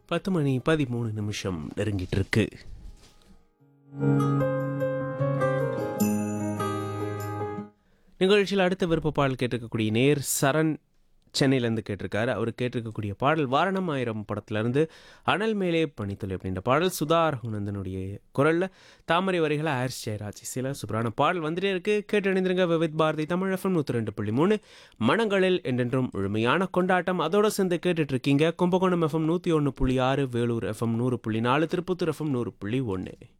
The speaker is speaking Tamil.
பத்து மணி பதிமூணு நிமிஷம் நெருங்கிட்டு இருக்கு நிகழ்ச்சியில் அடுத்த விருப்ப பாடல் கேட்டிருக்கக்கூடிய நேர் சரண் சென்னையிலேருந்து கேட்டிருக்காரு அவர் கேட்டிருக்கக்கூடிய பாடல் வாரணம் ஆயிரம் படத்துலேருந்து அனல் மேலே பனித்துளி அப்படின்ற பாடல் சுதா ரகுநந்தனுடைய குரலில் தாமரை வரிகளை ஹாரிஸ் ஜெயராஜ் சில சூப்பரான பாடல் வந்துட்டே இருக்கு கேட்டு அணிந்திருங்க விவித் பாரதி தமிழ் எஃப்எம் நூற்றி ரெண்டு புள்ளி மூணு மனங்களில் என்றென்றும் முழுமையான கொண்டாட்டம் அதோட சேர்ந்து கேட்டுட்டு இருக்கீங்க கும்பகோணம் எஃப்எம் நூற்றி ஒன்று புள்ளி ஆறு வேலூர் எஃப்எம் நூறு புள்ளி நாலு திருப்பத்தூர் எஃப்எம் நூறு புள்ளி ஒன்று